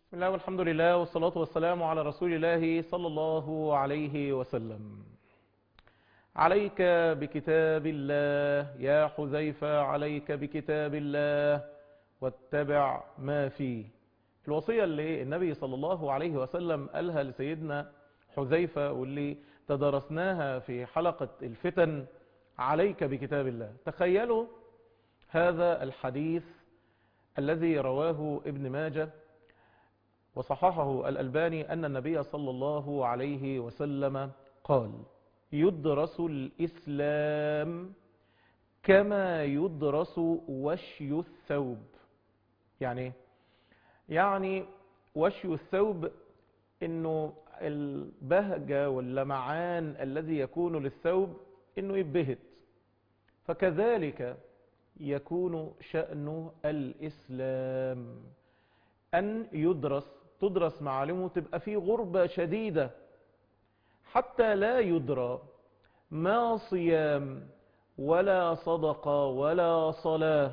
بسم الله والحمد لله والصلاة والسلام على رسول الله صلى الله عليه وسلم عليك بكتاب الله يا حذيفة عليك بكتاب الله واتبع ما فيه الوصية اللي النبي صلى الله عليه وسلم قالها لسيدنا حذيفة واللي تدرسناها في حلقة الفتن عليك بكتاب الله تخيلوا هذا الحديث الذي رواه ابن ماجه وصححه الألباني أن النبي صلى الله عليه وسلم قال يدرس الإسلام كما يدرس وشي الثوب يعني يعني وشي الثوب انه البهجة واللمعان الذي يكون للثوب انه يبهت فكذلك يكون شأن الإسلام أن يدرس تدرس معالمه تبقى فيه غربة شديدة حتى لا يدرى ما صيام ولا صدقة ولا صلاة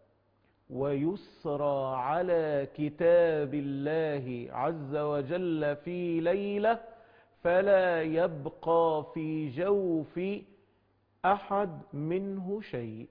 ويسرى على كتاب الله عز وجل في ليلة فلا يبقى في جوف أحد منه شيء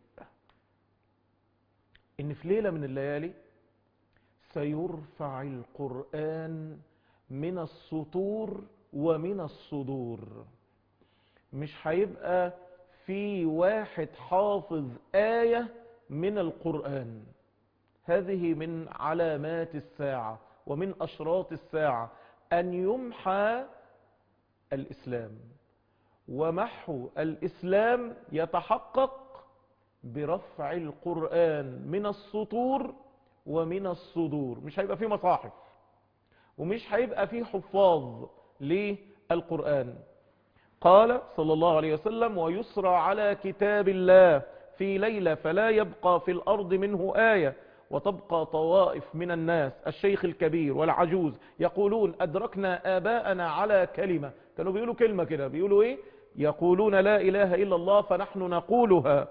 إن في ليلة من الليالي سيرفع القرآن من السطور ومن الصدور مش هيبقى في واحد حافظ آية من القرآن هذه من علامات الساعة ومن أشراط الساعة أن يمحى الإسلام ومحو الإسلام يتحقق برفع القرآن من السطور ومن الصدور مش هيبقى فيه مصاحف ومش هيبقى فيه حفاظ للقرآن قال صلى الله عليه وسلم ويسرى على كتاب الله في ليلة فلا يبقى في الأرض منه آية وتبقى طوائف من الناس الشيخ الكبير والعجوز يقولون أدركنا آباءنا على كلمة كانوا بيقولوا كلمة كده بيقولوا إيه يقولون لا إله إلا الله فنحن نقولها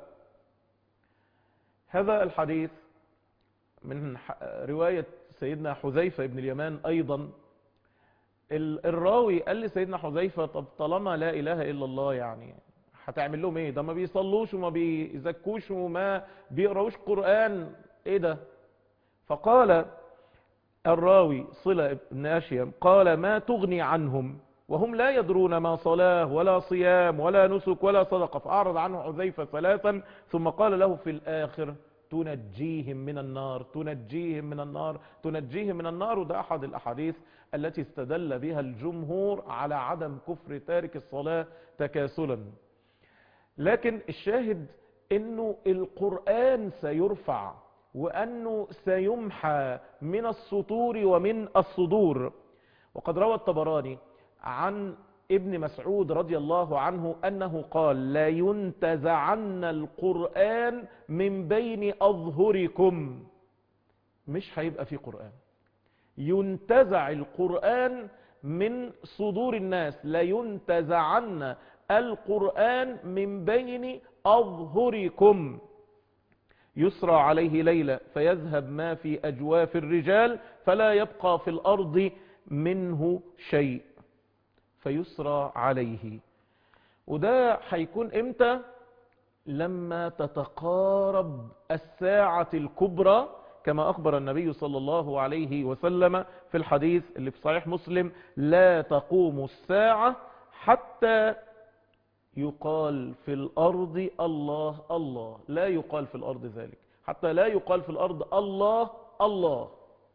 هذا الحديث من رواية سيدنا حذيفة ابن اليمان أيضا الراوي قال لسيدنا حذيفة طب طالما لا إله إلا الله يعني هتعمل لهم ايه ده ما بيصلوش وما بيزكوش وما بيقراوش قرآن ايه ده فقال الراوي صلة ابن أشيم قال ما تغني عنهم وهم لا يدرون ما صلاة ولا صيام ولا نسك ولا صدقة فأعرض عنه حذيفة ثلاثا ثم قال له في الآخر تنجيهم من النار تنجيهم من النار تنجيهم من النار وده أحد الأحاديث التي استدل بها الجمهور على عدم كفر تارك الصلاة تكاسلا لكن الشاهد انه القرآن سيرفع وانه سيمحى من السطور ومن الصدور وقد روى الطبراني عن ابن مسعود رضي الله عنه أنه قال لا ينتزعن القرآن من بين أظهركم مش هيبقى في قرآن ينتزع القرآن من صدور الناس لا ينتزعن القرآن من بين أظهركم يسرى عليه ليلة فيذهب ما في أجواف الرجال فلا يبقى في الأرض منه شيء فيسرى عليه وده هيكون امتى لما تتقارب الساعة الكبرى كما أخبر النبي صلى الله عليه وسلم في الحديث اللي في صحيح مسلم لا تقوم الساعة حتى يقال في الأرض الله الله لا يقال في الأرض ذلك حتى لا يقال في الأرض الله الله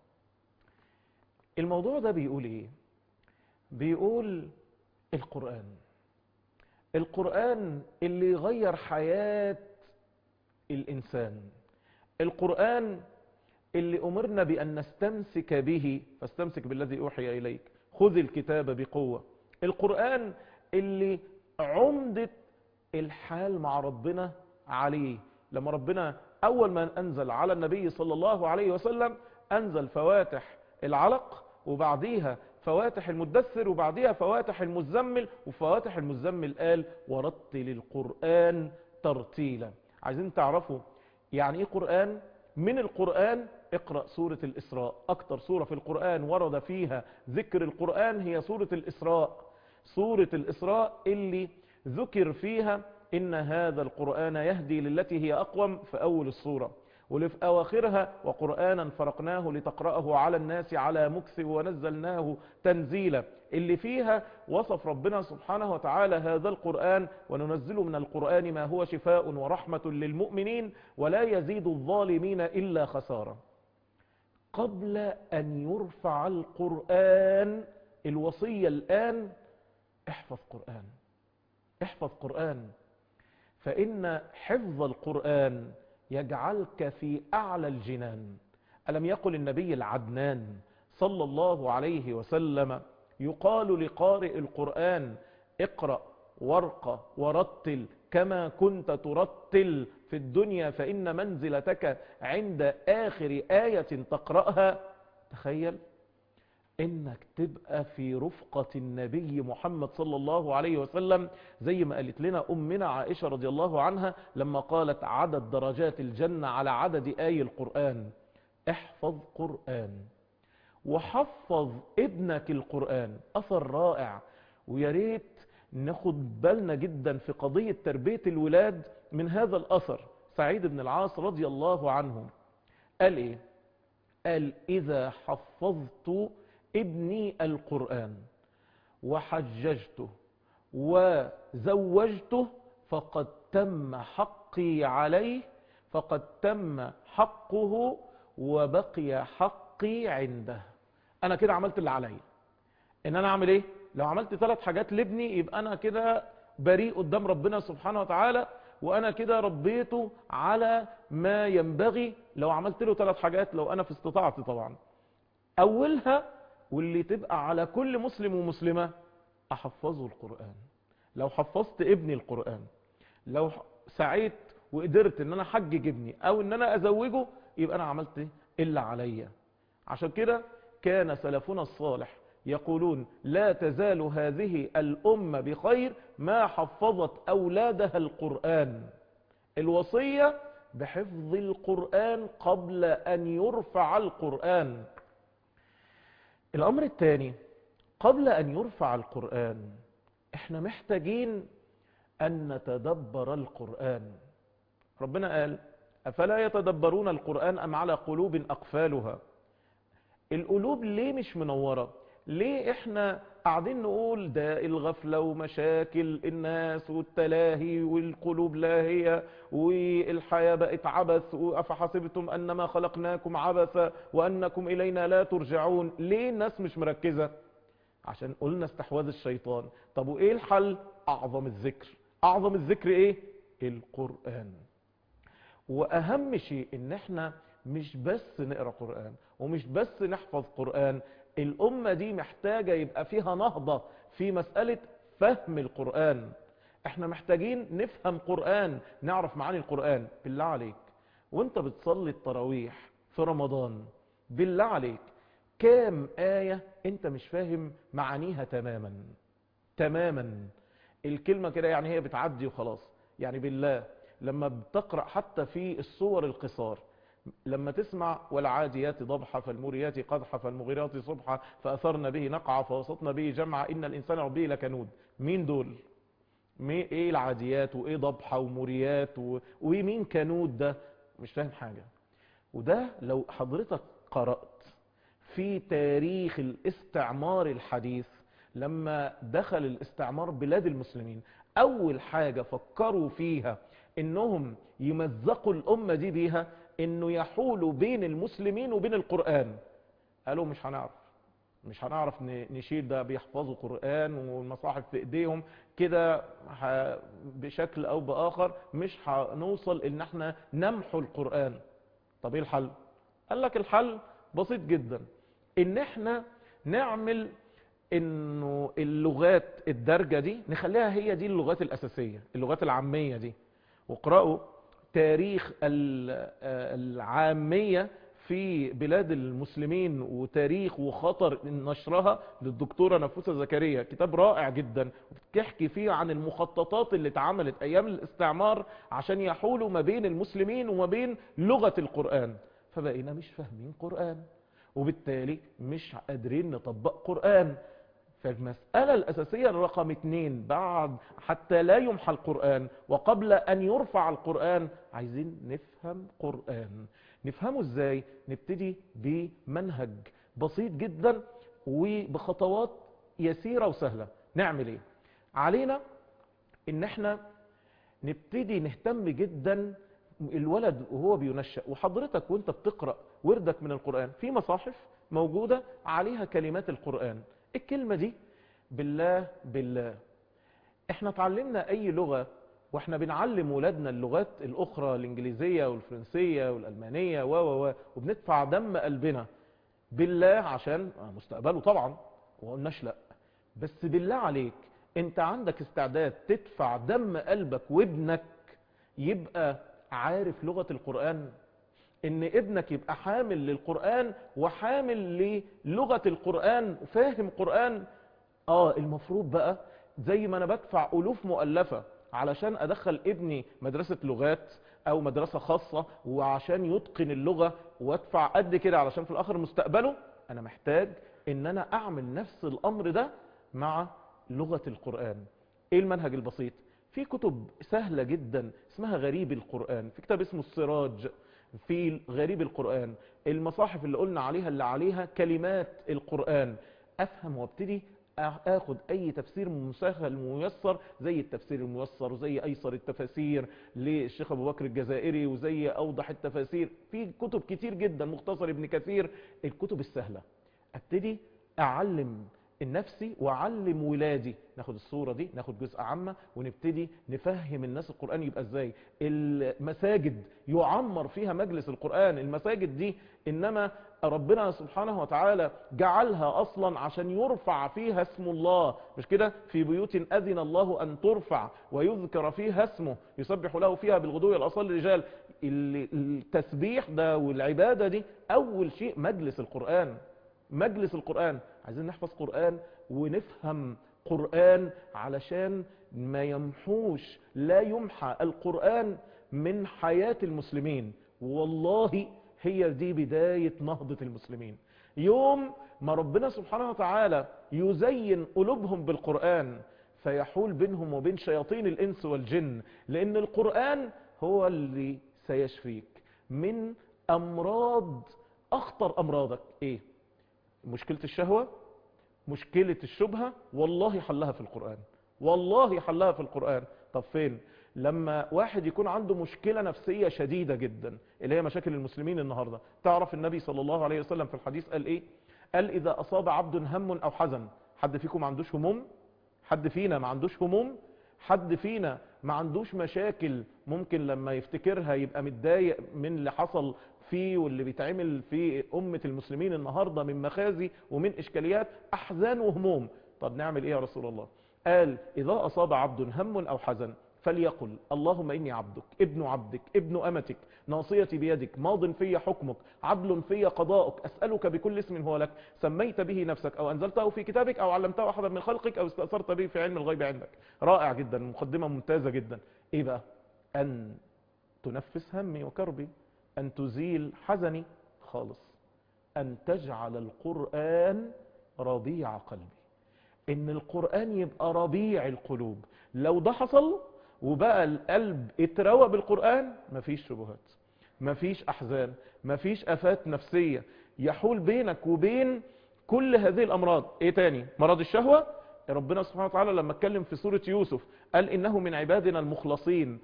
الموضوع ده بيقول ايه بيقول القرآن القرآن اللي غير حياة الإنسان القرآن اللي أمرنا بأن نستمسك به فاستمسك بالذي أوحي إليك خذ الكتاب بقوة القرآن اللي عمدة الحال مع ربنا عليه لما ربنا أول ما أنزل على النبي صلى الله عليه وسلم أنزل فواتح العلق وبعديها فواتح المدثر وبعديها فواتح المزمل وفواتح المزمل قال ورتل القرآن ترتيلا عايزين تعرفوا يعني ايه قرآن من القرآن اقرأ سورة الإسراء أكتر سورة في القرآن ورد فيها ذكر القرآن هي سورة الإسراء سورة الإسراء اللي ذكر فيها إن هذا القرآن يهدي للتي هي أقوم في أول السورة واللي في أواخرها وقرآنا فرقناه لتقرأه على الناس على مكث ونزلناه تنزيلا اللي فيها وصف ربنا سبحانه وتعالى هذا القرآن وننزل من القرآن ما هو شفاء ورحمة للمؤمنين ولا يزيد الظالمين إلا خسارة قبل أن يرفع القرآن الوصية الآن احفظ قرآن احفظ قرآن فإن حفظ القرآن يجعلك في أعلى الجنان ألم يقل النبي العدنان صلى الله عليه وسلم يقال لقارئ القرآن اقرأ وارق ورتل كما كنت ترتل في الدنيا فإن منزلتك عند آخر آية تقرأها تخيل انك تبقى في رفقة النبي محمد صلى الله عليه وسلم زي ما قالت لنا امنا عائشة رضي الله عنها لما قالت عدد درجات الجنة على عدد آي القرآن احفظ قرآن وحفظ ابنك القرآن اثر رائع ويا ريت ناخد بالنا جدا في قضية تربية الولاد من هذا الاثر سعيد بن العاص رضي الله عنه قال ايه قال اذا حفظت ابني القرآن وحججته وزوجته فقد تم حقي عليه فقد تم حقه وبقي حقي عنده انا كده عملت اللي عليا ان انا اعمل ايه لو عملت ثلاث حاجات لابني يبقى انا كده بريء قدام ربنا سبحانه وتعالى وانا كده ربيته على ما ينبغي لو عملت له ثلاث حاجات لو انا في استطاعتي طبعا اولها واللي تبقى على كل مسلم ومسلمة احفظه القرآن لو حفظت ابني القرآن لو سعيت وقدرت ان انا حجج ابني او ان انا ازوجه يبقى انا عملت الا عليا عشان كده كان سلفنا الصالح يقولون لا تزال هذه الأمة بخير ما حفظت أولادها القرآن الوصية بحفظ القرآن قبل أن يرفع القرآن الأمر الثاني قبل أن يرفع القرآن احنا محتاجين أن نتدبر القرآن ربنا قال أفلا يتدبرون القرآن أم على قلوب أقفالها القلوب ليه مش منورة ليه احنا قاعدين نقول ده الغفلة ومشاكل الناس والتلاهي والقلوب لاهية والحياة بقت عبث أفحسبتم أنما خلقناكم عبثا وأنكم إلينا لا ترجعون ليه الناس مش مركزة عشان قلنا استحواذ الشيطان طب وإيه الحل أعظم الذكر أعظم الذكر إيه القرآن وأهم شيء إن احنا مش بس نقرأ قرآن ومش بس نحفظ قرآن الأمة دي محتاجة يبقى فيها نهضة في مسألة فهم القرآن احنا محتاجين نفهم قرآن نعرف معاني القرآن بالله عليك وانت بتصلي التراويح في رمضان بالله عليك كام آية انت مش فاهم معانيها تماما تماما الكلمة كده يعني هي بتعدي وخلاص يعني بالله لما بتقرأ حتى في الصور القصار لما تسمع والعاديات ضبحا فالموريات قدحا فالمغيرات صبحا فأثرن به نقعا فوسطن به جمعا إن الإنسان ربه لكنود مين دول مين ايه العاديات وايه ضبحا وموريات و... ومين كنود ده مش فاهم حاجة وده لو حضرتك قرأت في تاريخ الاستعمار الحديث لما دخل الاستعمار بلاد المسلمين اول حاجة فكروا فيها انهم يمزقوا الامة دي بيها انه يحولوا بين المسلمين وبين القرآن قالوا مش هنعرف مش هنعرف نشيل ده بيحفظوا قرآن والمصاحف في ايديهم كده بشكل او باخر مش هنوصل ان احنا نمحو القرآن طب ايه الحل قال لك الحل بسيط جدا ان احنا نعمل انه اللغات الدارجة دي نخليها هي دي اللغات الاساسية اللغات العامية دي واقرأوا تاريخ العامية في بلاد المسلمين وتاريخ وخطر نشرها للدكتورة نفوسة زكريا كتاب رائع جدا بتحكي فيه عن المخططات اللي اتعملت ايام الاستعمار عشان يحولوا ما بين المسلمين وما بين لغة القرآن فبقينا مش فاهمين قرآن وبالتالي مش قادرين نطبق قرآن فالمسألة الأساسية رقم اتنين بعد حتى لا يمحى القرآن وقبل أن يرفع القرآن عايزين نفهم قرآن نفهمه ازاي نبتدي بمنهج بسيط جدا وبخطوات يسيرة وسهلة نعمل ايه علينا ان احنا نبتدي نهتم جدا الولد وهو بينشأ وحضرتك وانت بتقرأ وردك من القرآن في مصاحف موجودة عليها كلمات القرآن الكلمة دي بالله بالله احنا اتعلمنا اي لغة واحنا بنعلم ولادنا اللغات الاخرى الانجليزية والفرنسية والالمانية و و و وبندفع دم قلبنا بالله عشان مستقبله طبعا وقلناش لا بس بالله عليك انت عندك استعداد تدفع دم قلبك وابنك يبقى عارف لغة القرآن ان ابنك يبقى حامل للقرآن وحامل للغة القرآن وفاهم قرآن اه المفروض بقى زي ما انا بدفع الوف مؤلفة علشان ادخل ابني مدرسة لغات او مدرسة خاصة وعشان يتقن اللغة وادفع قد كده علشان في الاخر مستقبله انا محتاج ان انا اعمل نفس الامر ده مع لغة القرآن ايه المنهج البسيط في كتب سهلة جدا اسمها غريب القرآن في كتاب اسمه السراج في غريب القرآن المصاحف اللي قلنا عليها اللي عليها كلمات القرآن افهم وابتدي اخد اي تفسير مسهل ميسر زي التفسير الميسر وزي ايسر التفاسير للشيخ ابو بكر الجزائري وزي اوضح التفاسير في كتب كتير جدا مختصر ابن كثير الكتب السهلة ابتدي اعلم النفسي واعلم ولادي ناخد الصورة دي ناخد جزء عامة ونبتدي نفهم الناس القرآن يبقى ازاي المساجد يعمر فيها مجلس القرآن المساجد دي انما ربنا سبحانه وتعالى جعلها اصلا عشان يرفع فيها اسم الله مش كده في بيوت اذن الله ان ترفع ويذكر فيها اسمه يسبح له فيها بالغدو والاصال الرجال التسبيح ده والعبادة دي اول شيء مجلس القرآن مجلس القرآن عايزين نحفظ قرآن ونفهم قرآن علشان ما يمحوش لا يمحى القرآن من حياة المسلمين والله هي دي بداية نهضة المسلمين يوم ما ربنا سبحانه وتعالى يزين قلوبهم بالقرآن فيحول بينهم وبين شياطين الإنس والجن لأن القرآن هو اللي سيشفيك من أمراض أخطر أمراضك إيه مشكلة الشهوة مشكلة الشبهة والله حلها في القرآن والله حلها في القرآن طب فين لما واحد يكون عنده مشكلة نفسية شديدة جدا اللي هي مشاكل المسلمين النهاردة تعرف النبي صلى الله عليه وسلم في الحديث قال ايه قال اذا اصاب عبد هم او حزن حد فيكم ما عندوش هموم حد فينا ما عندوش هموم حد فينا ما عندوش مشاكل ممكن لما يفتكرها يبقى متضايق من اللي حصل فيه واللي بيتعمل في أمة المسلمين النهاردة من مخازي ومن إشكاليات أحزان وهموم طب نعمل إيه يا رسول الله قال إذا أصاب عبد هم أو حزن فليقل اللهم إني عبدك ابن عبدك ابن أمتك ناصيتي بيدك ماض في حكمك عدل في قضاؤك أسألك بكل اسم هو لك سميت به نفسك أو أنزلته في كتابك أو علمته أحدا من خلقك أو استأثرت به في علم الغيب عندك رائع جدا مقدمة ممتازة جدا إيه بقى أن تنفس همي وكربي أن تزيل حزني خالص أن تجعل القرآن ربيع قلبي إن القرآن يبقى ربيع القلوب لو ده حصل وبقى القلب اتروى بالقرآن مفيش شبهات مفيش أحزان مفيش أفات نفسية يحول بينك وبين كل هذه الأمراض إيه تاني مرض الشهوة ربنا سبحانه وتعالى لما اتكلم في سورة يوسف قال إنه من عبادنا المخلصين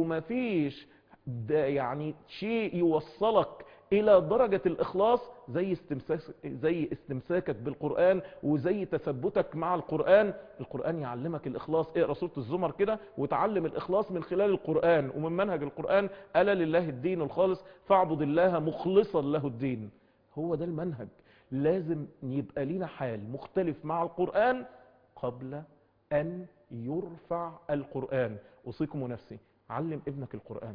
ومفيش ده يعني شيء يوصلك الى درجة الاخلاص زي استمساك زي استمساكك بالقرآن وزي تثبتك مع القرآن القرآن يعلمك الاخلاص اقرا سورة الزمر كده وتعلم الاخلاص من خلال القرآن ومن منهج القرآن الا لله الدين الخالص فاعبد الله مخلصا له الدين هو ده المنهج لازم يبقى لينا حال مختلف مع القرآن قبل ان يرفع القرآن اوصيكم ونفسي علم ابنك القرآن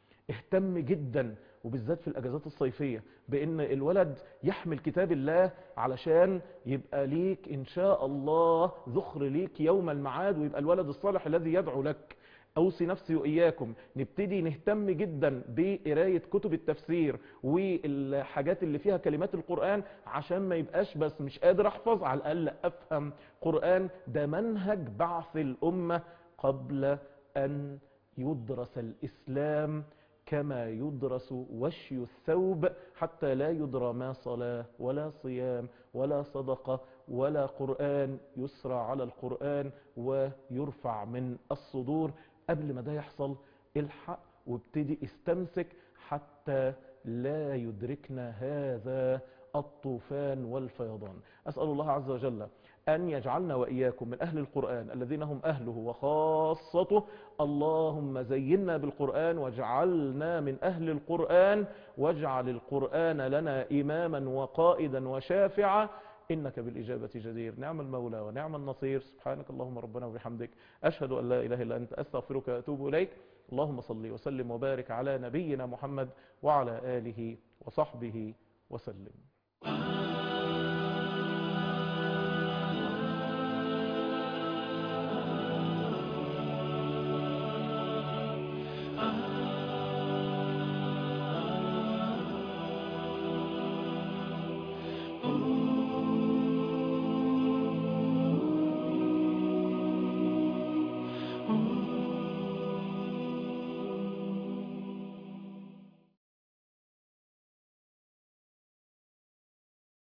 اهتم جدا وبالذات في الاجازات الصيفية بان الولد يحمل كتاب الله علشان يبقى ليك ان شاء الله ذخر ليك يوم المعاد ويبقى الولد الصالح الذي يدعو لك أوصي نفسي وإياكم نبتدي نهتم جدا بقراية كتب التفسير والحاجات اللي فيها كلمات القرآن عشان ما يبقاش بس مش قادر أحفظ على الأقل أفهم قرآن ده منهج بعث الأمة قبل أن يدرس الإسلام كما يدرس وشي الثوب حتى لا يدرى ما صلاة ولا صيام ولا صدقة ولا قرآن يسرى على القرآن ويرفع من الصدور قبل ما ده يحصل الحق وابتدي استمسك حتى لا يدركنا هذا الطوفان والفيضان أسأل الله عز وجل أن يجعلنا وإياكم من أهل القرآن الذين هم أهله وخاصته اللهم زينا بالقرآن واجعلنا من أهل القرآن واجعل القرآن لنا إماما وقائدا وشافعا إنك بالإجابة جدير نعم المولى ونعم النصير سبحانك اللهم ربنا وبحمدك أشهد أن لا إله إلا أنت أستغفرك وأتوب إليك اللهم صل وسلم وبارك على نبينا محمد وعلى آله وصحبه وسلم